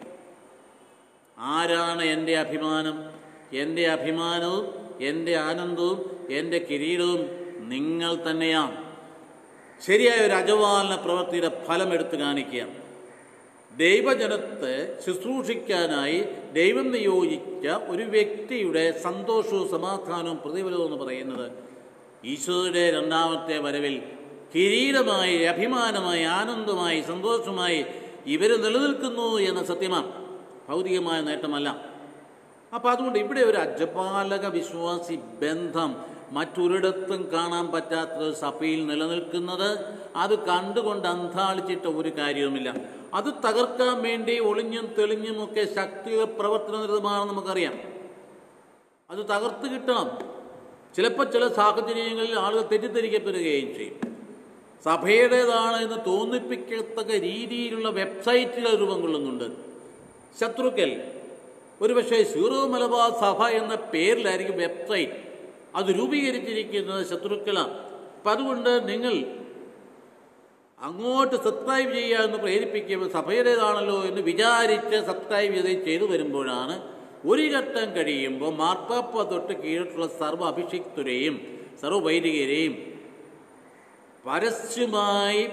ആരാണ് എൻ്റെ അഭിമാനം എൻ്റെ അഭിമാനവും എൻ്റെ ആനന്ദവും എൻ്റെ കിരീടവും നിങ്ങൾ തന്നെയാണ് ശരിയായ ഒരു അജവാലന പ്രവൃത്തിയുടെ ഫലം എടുത്തു കാണിക്കുക ദൈവജനത്തെ ശുശ്രൂഷിക്കാനായി ദൈവം നിയോഗിച്ച ഒരു വ്യക്തിയുടെ സന്തോഷവും സമാധാനവും പ്രതിഫലവും എന്ന് പറയുന്നത് ഈശോയുടെ രണ്ടാമത്തെ വരവിൽ കിരീടമായി അഭിമാനമായി ആനന്ദമായി സന്തോഷമായി ഇവർ നിലനിൽക്കുന്നു എന്ന സത്യമാണ് ഭൗതികമായ നേട്ടമല്ല അപ്പം അതുകൊണ്ട് ഇവിടെ ഒരു അജപാലക വിശ്വാസി ബന്ധം മറ്റൊരിടത്തും കാണാൻ പറ്റാത്ത സഭയിൽ നിലനിൽക്കുന്നത് അത് കണ്ടുകൊണ്ട് അന്താളിച്ചിട്ട് ഒരു കാര്യവുമില്ല അത് തകർക്കാൻ വേണ്ടി ഒളിഞ്ഞും തെളിഞ്ഞും ഒക്കെ ശക്തികൾ പ്രവർത്തനനിരതമാണെന്ന് നമുക്കറിയാം അത് തകർത്ത് കിട്ടണം ചിലപ്പോൾ ചില സാഹചര്യങ്ങളിൽ ആളുകൾ തെറ്റിദ്ധരിക്കപ്പെടുകയും ചെയ്യും സഭയുടേതാണ് എന്ന് തോന്നിപ്പിക്കത്തക്ക രീതിയിലുള്ള വെബ്സൈറ്റുകൾ രൂപം കൊള്ളുന്നുണ്ട് ശത്രുക്കൾ ഒരുപക്ഷെ സീറോ മലബാർ സഭ എന്ന പേരിലായിരിക്കും വെബ്സൈറ്റ് അത് രൂപീകരിച്ചിരിക്കുന്നത് ശത്രുക്കളാണ് അപ്പം അതുകൊണ്ട് നിങ്ങൾ അങ്ങോട്ട് സബ്സ്ക്രൈബ് ചെയ്യുക എന്ന് പ്രേരിപ്പിക്കുമ്പോൾ സഭയുടേതാണല്ലോ എന്ന് വിചാരിച്ച് സബ്സ്ക്രൈബ് ചെയ്ത് ചെയ്തു വരുമ്പോഴാണ് ഒരു ഘട്ടം കഴിയുമ്പോൾ മാർപ്പാപ്പ തൊട്ട് കീഴിട്ടുള്ള സർവ്വ അഭിഷിക്തരെയും സർവ്വ വൈദികരെയും പരസ്യമായി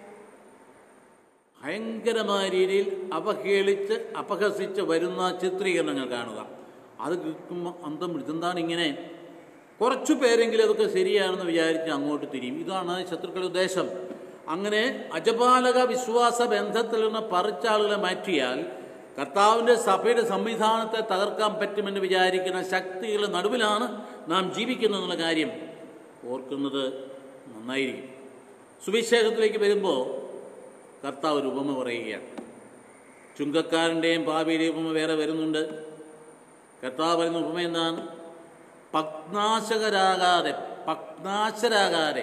ഭയങ്കരമായ രീതിയിൽ അവഹേളിച്ച് അപഹസിച്ച് വരുന്ന ചിത്രീകരണങ്ങൾ കാണുക അത് കേൾക്കുമ്പോൾ അന്തം ഇതെന്താണ് ഇങ്ങനെ കുറച്ചു പേരെങ്കിലും അതൊക്കെ ശരിയാണെന്ന് വിചാരിച്ച് അങ്ങോട്ട് തിരിയും ഇതാണ് ശത്രുക്കളുടെ ഉദ്ദേശം അങ്ങനെ അജപാലക വിശ്വാസ ബന്ധത്തിൽ നിന്ന് പറിച്ച ആളുകളെ മാറ്റിയാൽ കർത്താവിൻ്റെ സഭയുടെ സംവിധാനത്തെ തകർക്കാൻ പറ്റുമെന്ന് വിചാരിക്കുന്ന ശക്തികളുടെ നടുവിലാണ് നാം ജീവിക്കുന്നതെന്നുള്ള കാര്യം ഓർക്കുന്നത് നന്നായിരിക്കും സുവിശേഷത്തിലേക്ക് വരുമ്പോൾ കർത്താവ് ഒരു ഉപമ പറയുകയാണ് ചുങ്കക്കാരൻ്റെയും പാപിയുടെയും ഉപമ വേറെ വരുന്നുണ്ട് കർത്താവ് പറയുന്ന ഉപമ എന്താണ് പഗ്നാശകരാകാതെ പഗ്നാശരാകാതെ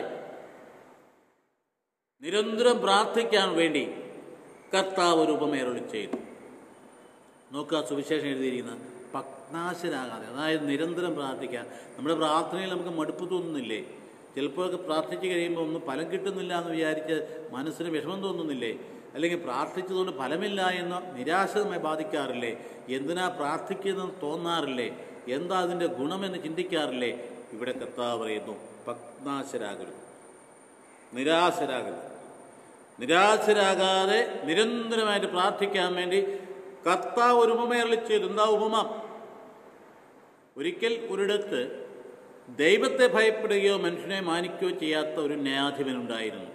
നിരന്തരം പ്രാർത്ഥിക്കാൻ വേണ്ടി കർത്താവ് ഒരു ഉപമേരളി ചെയ്തു നോക്കുക സുവിശേഷം എഴുതിയിരിക്കുന്നത് പഗ്നാശരാകാതെ അതായത് നിരന്തരം പ്രാർത്ഥിക്കുക നമ്മുടെ പ്രാർത്ഥനയിൽ നമുക്ക് മടുപ്പ് തോന്നുന്നില്ലേ ചിലപ്പോഴൊക്കെ പ്രാർത്ഥിച്ച് കഴിയുമ്പോൾ ഒന്നും ഫലം കിട്ടുന്നില്ല എന്ന് വിചാരിച്ച് മനസ്സിന് വിഷമം തോന്നുന്നില്ലേ അല്ലെങ്കിൽ പ്രാർത്ഥിച്ചതുകൊണ്ട് ഫലമില്ല എന്ന് നിരാശമായി ബാധിക്കാറില്ലേ എന്തിനാ പ്രാർത്ഥിക്കുന്നതെന്ന് തോന്നാറില്ലേ എന്താ അതിൻ്റെ ഗുണമെന്ന് ചിന്തിക്കാറില്ലേ ഇവിടെ കർത്താവ് പറയുന്നു പത്നാശരാകരുത് നിരാശരാകരുത് നിരാശരാകാതെ നിരന്തരമായിട്ട് പ്രാർത്ഥിക്കാൻ വേണ്ടി കർത്താവ് ഒരു ഉപമയറിച്ചത് എന്താ ഉപമ ഒരിക്കൽ ഒരിടത്ത് ദൈവത്തെ ഭയപ്പെടുകയോ മനുഷ്യനെ മാനിക്കുകയോ ചെയ്യാത്ത ഒരു ന്യായാധിപനുണ്ടായിരുന്നു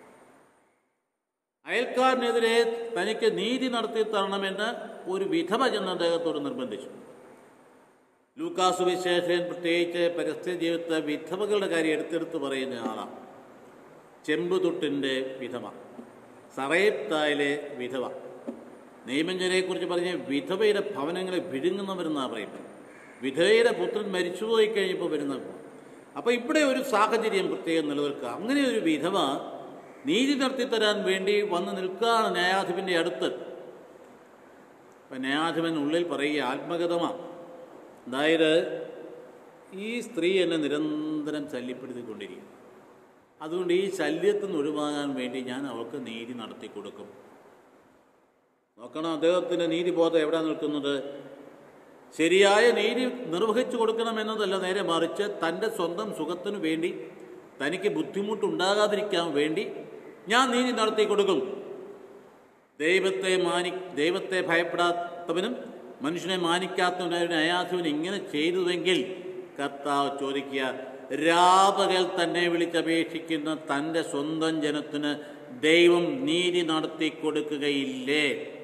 അയൽക്കാരനെതിരെ തനിക്ക് നീതി നടത്തി തരണമെന്ന് ഒരു വിധവ ചെന്ന് അദ്ദേഹത്തോട് നിർബന്ധിച്ചു ലൂക്കാസ് വിശേഷൻ പ്രത്യേകിച്ച് പരസ്യ ജീവിതത്തെ വിധവകളുടെ കാര്യം എടുത്തെടുത്ത് പറയുന്ന ആളാണ് ചെമ്പുതൊട്ടിൻ്റെ വിധവ സറേപ്തായിലെ വിധവ നെയ്മഞ്ചനെക്കുറിച്ച് പറഞ്ഞ വിധവയുടെ ഭവനങ്ങളെ വിഴുങ്ങുന്നവരെന്നാണ് പറയുന്നത് വിധവയുടെ പുത്രൻ മരിച്ചുപോയി കഴിഞ്ഞപ്പോൾ വരുന്ന അപ്പോൾ ഇവിടെ ഒരു സാഹചര്യം പ്രത്യേകം നിലനിൽക്കുക അങ്ങനെ ഒരു വിധവ നീതി നടത്തി തരാൻ വേണ്ടി വന്ന് നിൽക്കുകയാണ് ന്യായാധിപൻ്റെ അടുത്ത് അപ്പം ന്യായാധിപൻ ഉള്ളിൽ പറയുക ആത്മഗതമാണ് അതായത് ഈ സ്ത്രീ എന്നെ നിരന്തരം ശല്യപ്പെടുത്തിക്കൊണ്ടിരിക്കും അതുകൊണ്ട് ഈ ശല്യത്തിൽ നിന്ന് ഒഴിവാകാൻ വേണ്ടി ഞാൻ അവൾക്ക് നീതി നടത്തി കൊടുക്കും നോക്കണം അദ്ദേഹത്തിൻ്റെ നീതിബോധം എവിടെ നിൽക്കുന്നത് ശരിയായ നീതി നിർവഹിച്ചു കൊടുക്കണമെന്നതല്ല നേരെ മറിച്ച് തൻ്റെ സ്വന്തം സുഖത്തിനു വേണ്ടി തനിക്ക് ബുദ്ധിമുട്ടുണ്ടാകാതിരിക്കാൻ വേണ്ടി ഞാൻ നീതി നടത്തി കൊടുക്കും ദൈവത്തെ മാനി ദൈവത്തെ ഭയപ്പെടാത്തവനും മനുഷ്യനെ മാനിക്കാത്തവനും ന്യായാധിപൻ ഇങ്ങനെ ചെയ്തുവെങ്കിൽ കർത്താവ് ചോദിക്കുക രാപകൽ തന്നെ വിളിച്ചപേക്ഷിക്കുന്ന തൻ്റെ സ്വന്തം ജനത്തിന് ദൈവം നീതി നടത്തി കൊടുക്കുകയില്ലേ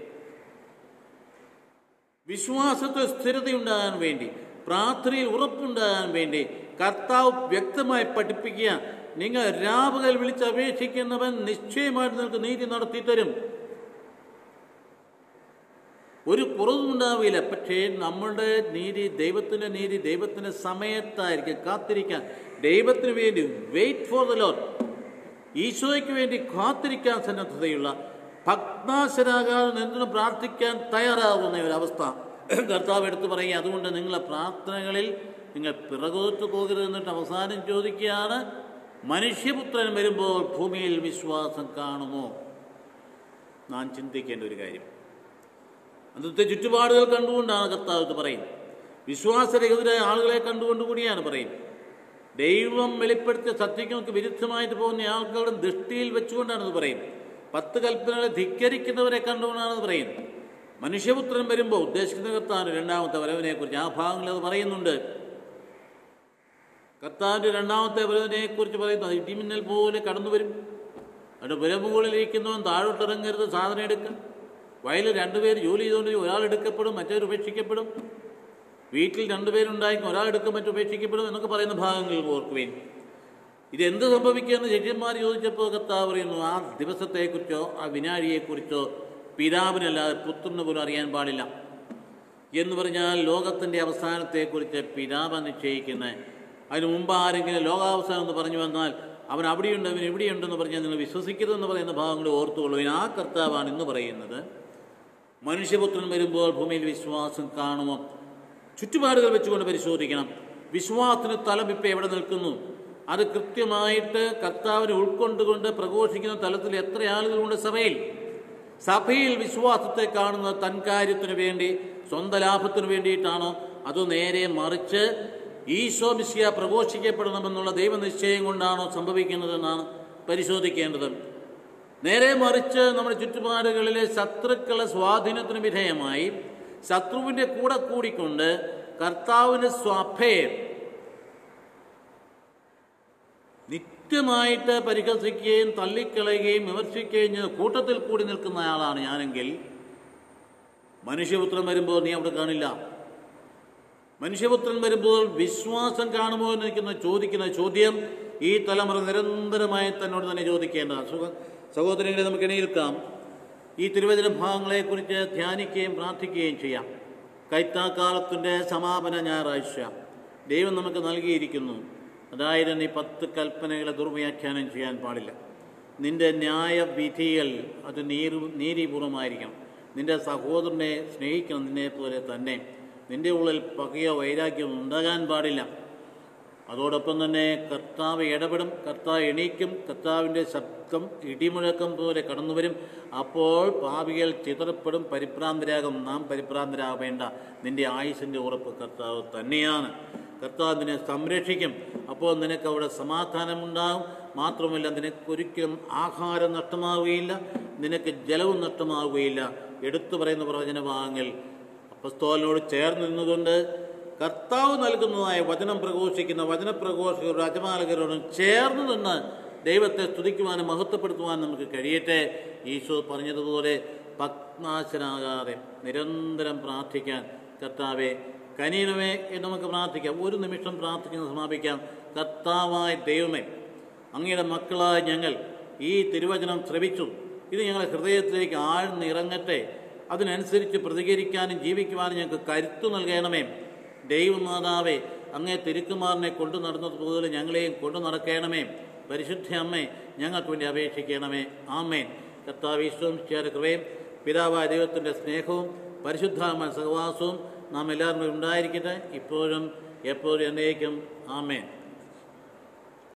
വിശ്വാസത്തിൽ സ്ഥിരതയുണ്ടാകാൻ വേണ്ടി പ്രാർത്ഥനയിൽ ഉറപ്പുണ്ടാകാൻ വേണ്ടി കർത്താവ് വ്യക്തമായി പഠിപ്പിക്കുക നിങ്ങൾ രാപകൽ വിളിച്ച് അപേക്ഷിക്കുന്നവൻ നിശ്ചയമായിട്ട് നിങ്ങൾക്ക് നീതി നടത്തി തരും ഒരു കുറവുണ്ടാവില്ല പക്ഷേ നമ്മളുടെ നീതി ദൈവത്തിൻ്റെ നീതി ദൈവത്തിൻ്റെ സമയത്തായിരിക്കും കാത്തിരിക്കാൻ ദൈവത്തിന് വേണ്ടി വെയിറ്റ് ഫോർ ദ ലോഡ് ഈശോയ്ക്ക് വേണ്ടി കാത്തിരിക്കാൻ സന്നദ്ധതയുള്ള ഭഗ്നാശരാകാതെ എന്തിനും പ്രാർത്ഥിക്കാൻ തയ്യാറാകുന്ന ഒരവസ്ഥ കർത്താവ് എടുത്തു പറയുക അതുകൊണ്ട് നിങ്ങളെ പ്രാർത്ഥനകളിൽ നിങ്ങൾ പിറകോട്ട് പോകരുത് എന്നിട്ട് അവസാനം ചോദിക്കുകയാണ് മനുഷ്യപുത്രൻ വരുമ്പോൾ ഭൂമിയിൽ വിശ്വാസം കാണുമോ നാം ചിന്തിക്കേണ്ട ഒരു കാര്യം അന്നത്തെ ചുറ്റുപാടുകൾ കണ്ടുകൊണ്ടാണ് കർത്താവ് ഇത് പറയുന്നത് വിശ്വാസരഹിതരായ ആളുകളെ കണ്ടുകൊണ്ട് കൂടിയാണ് പറയുന്നത് ദൈവം വെളിപ്പെടുത്തിയ സത്യങ്ങൾക്ക് വിരുദ്ധമായിട്ട് പോകുന്ന ആളുകളുടെ ദൃഷ്ടിയിൽ വെച്ചുകൊണ്ടാണ് ഇത് പറയുന്നത് പത്ത് കൽപ്പനകളെ ധിക്കരിക്കുന്നവരെ കണ്ടുകൊണ്ടാണ് ഇത് പറയുന്നത് മനുഷ്യപുത്രൻ വരുമ്പോൾ ഉദ്ദേശിക്കുന്ന കർത്താവിൻ്റെ രണ്ടാമത്തെ വരവിനെക്കുറിച്ച് ആ ഭാഗങ്ങളിൽ അത് പറയുന്നുണ്ട് കർത്താവിൻ്റെ രണ്ടാമത്തെ വരവിനെക്കുറിച്ച് പറയുന്നത് ഇടിമിന്നൽ പോലെ കടന്നു വരും അവിടെ പുരമുകളിലിരിക്കുന്നവൻ താഴോട്ടിറങ്ങരുത് സാധനം എടുക്കുക വയലിൽ രണ്ടുപേർ ജോലി ചെയ്തുകൊണ്ട് ഒരാൾ എടുക്കപ്പെടും മറ്റൊരു ഉപേക്ഷിക്കപ്പെടും വീട്ടിൽ രണ്ടുപേരുണ്ടായിരിക്കും ഒരാൾ എടുക്കും മറ്റു ഉപേക്ഷിക്കപ്പെടും എന്നൊക്കെ പറയുന്ന ഭാഗങ്ങളിൽ ഓർക്കുവേൻ ഇതെന്ത് സംഭവിക്കുമെന്ന് ശിഷ്യന്മാർ ചോദിച്ചപ്പോൾ കർത്താവ് പറയുന്നു ആ ദിവസത്തെക്കുറിച്ചോ ആ വിനാഴിയെക്കുറിച്ചോ പിതാവിനല്ലാതെ പുത്രന് പോലും അറിയാൻ പാടില്ല എന്ന് പറഞ്ഞാൽ ലോകത്തിൻ്റെ അവസാനത്തെക്കുറിച്ച് പിതാവ് നിശ്ചയിക്കുന്നത് അതിന് മുമ്പ് ആരെങ്കിലും ലോകാവസാനം എന്ന് പറഞ്ഞു വന്നാൽ അവൻ അവിടെയുണ്ട് അവൻ ഇവിടെയുണ്ടെന്ന് പറഞ്ഞാൽ നിങ്ങൾ വിശ്വസിക്കരുതെന്ന് പറയുന്ന ഭാഗങ്ങൾ ഓർത്തുകൊള്ളു ആ കർത്താവാണ് ഇന്ന് പറയുന്നത് മനുഷ്യപുത്രൻ വരുമ്പോൾ ഭൂമിയിൽ വിശ്വാസം കാണുമോ ചുറ്റുപാടുകൾ വെച്ചുകൊണ്ട് പരിശോധിക്കണം വിശ്വാസത്തിന് തലം ഇപ്പം എവിടെ നിൽക്കുന്നു അത് കൃത്യമായിട്ട് കർത്താവിനെ ഉൾക്കൊണ്ടുകൊണ്ട് പ്രഘോഷിക്കുന്ന തലത്തിൽ എത്ര ആളുകളുണ്ട് സഭയിൽ സഭയിൽ വിശ്വാസത്തെ കാണുന്നത് തൻ കാര്യത്തിന് വേണ്ടി സ്വന്തം ലാഭത്തിന് വേണ്ടിയിട്ടാണോ അതോ നേരെ മറിച്ച് ഈശോ മിശിയ പ്രഘോഷിക്കപ്പെടണമെന്നുള്ള ദൈവനിശ്ചയം കൊണ്ടാണോ സംഭവിക്കുന്നതെന്നാണ് പരിശോധിക്കേണ്ടത് നേരെ മറിച്ച് നമ്മുടെ ചുറ്റുപാടുകളിലെ ശത്രുക്കളെ സ്വാധീനത്തിന് വിധേയമായി ശത്രുവിൻ്റെ കൂടെ കൂടിക്കൊണ്ട് കർത്താവിൻ്റെ സഭയെ നിത്യമായിട്ട് പരിഹസിക്കുകയും തള്ളിക്കളയുകയും വിമർശിക്കുകയും ചെയ്യുന്ന കൂട്ടത്തിൽ കൂടി നിൽക്കുന്ന ആളാണ് ഞാനെങ്കിൽ മനുഷ്യപുത്രൻ വരുമ്പോൾ നീ അവിടെ കാണില്ല മനുഷ്യപുത്രൻ വരുമ്പോൾ വിശ്വാസം കാണുമോ എന്ന് നിൽക്കുന്ന ചോദിക്കുന്ന ചോദ്യം ഈ തലമുറ നിരന്തരമായി തന്നോട് തന്നെ ചോദിക്കേണ്ട സുഖ സഹോദരങ്ങളെ നമുക്ക് എണീൽക്കാം ഈ തിരുവചന ഭാഗങ്ങളെക്കുറിച്ച് ധ്യാനിക്കുകയും പ്രാർത്ഥിക്കുകയും ചെയ്യാം കൈത്താക്കാലത്തിൻ്റെ സമാപന ഞായറാഴ്ച ദൈവം നമുക്ക് നൽകിയിരിക്കുന്നു അതായത് നീ പത്ത് കൽപ്പനകളെ ദുർവ്യാഖ്യാനം ചെയ്യാൻ പാടില്ല നിന്റെ ന്യായവിധികൾ അത് നീരു നീതിപൂർവമായിരിക്കണം നിന്റെ സഹോദരനെ സ്നേഹിക്കണം നിന്നെ പോലെ തന്നെ നിന്റെ ഉള്ളിൽ പകയോ വൈരാഗ്യമോ ഉണ്ടാകാൻ പാടില്ല അതോടൊപ്പം തന്നെ കർത്താവ് ഇടപെടും കർത്താവ് എണീക്കും കർത്താവിൻ്റെ ശബ്ദം ഇടിമുഴക്കം പോലെ കടന്നു വരും അപ്പോൾ പാപികൾ ചിതറപ്പെടും പരിഭ്രാന്തരാകും നാം പരിഭ്രാന്തരാകേണ്ട നിന്റെ ആയുസിൻ്റെ ഉറപ്പ് കർത്താവ് തന്നെയാണ് കർത്താവ് നിന്നെ സംരക്ഷിക്കും അപ്പോൾ നിനക്ക് അവിടെ സമാധാനമുണ്ടാകും മാത്രമല്ല നിനക്കൊരിക്കലും ആഹാരം നഷ്ടമാവുകയില്ല നിനക്ക് ജലവും നഷ്ടമാവുകയില്ല എടുത്തു പറയുന്ന പ്രവചനഭാഗങ്ങൾ അപ്പസ്തോലിനോട് ചേർന്ന് നിന്നുകൊണ്ട് കർത്താവ് നൽകുന്നതായ വചനം പ്രഘോഷിക്കുന്ന വചനപ്രഘോഷകരോടും അജമാലകരോടും ചേർന്ന് നിന്ന് ദൈവത്തെ സ്തുതിക്കുവാനും മഹത്വപ്പെടുത്തുവാനും നമുക്ക് കഴിയട്ടെ ഈശോ പറഞ്ഞതുപോലെ പത്മാശനാകാതെ നിരന്തരം പ്രാർത്ഥിക്കാൻ കർത്താവെ കനീനമേ എന്ന് നമുക്ക് പ്രാർത്ഥിക്കാം ഒരു നിമിഷം പ്രാർത്ഥിക്കുന്നത് സമാപിക്കാം കർത്താവായ ദൈവമേ അങ്ങയുടെ മക്കളായ ഞങ്ങൾ ഈ തിരുവചനം ശ്രവിച്ചു ഇത് ഞങ്ങളുടെ ഹൃദയത്തിലേക്ക് ആഴ്ന്നിറങ്ങട്ടെ അതിനനുസരിച്ച് പ്രതികരിക്കാനും ജീവിക്കുവാനും ഞങ്ങൾക്ക് കരുത്തു നൽകണമേ ദൈവമാതാവേ അങ്ങേ തിരുക്കുമാറിനെ കൊണ്ടു നടന്നതുപോലെ ഞങ്ങളെയും കൊണ്ടു നടക്കണമേ പരിശുദ്ധ അമ്മേ ഞങ്ങൾക്ക് വേണ്ടി അപേക്ഷിക്കണമേ ആമേൻ കർത്താവ് ഈശ്വരം ചേര കൃപയും പിതാവായ ദൈവത്തിൻ്റെ സ്നേഹവും പരിശുദ്ധാമ സഹവാസവും നാം എല്ലാവരും ഉണ്ടായിരിക്കട്ടെ ഇപ്പോഴും എപ്പോഴും എന്നേക്കും ആമേൻ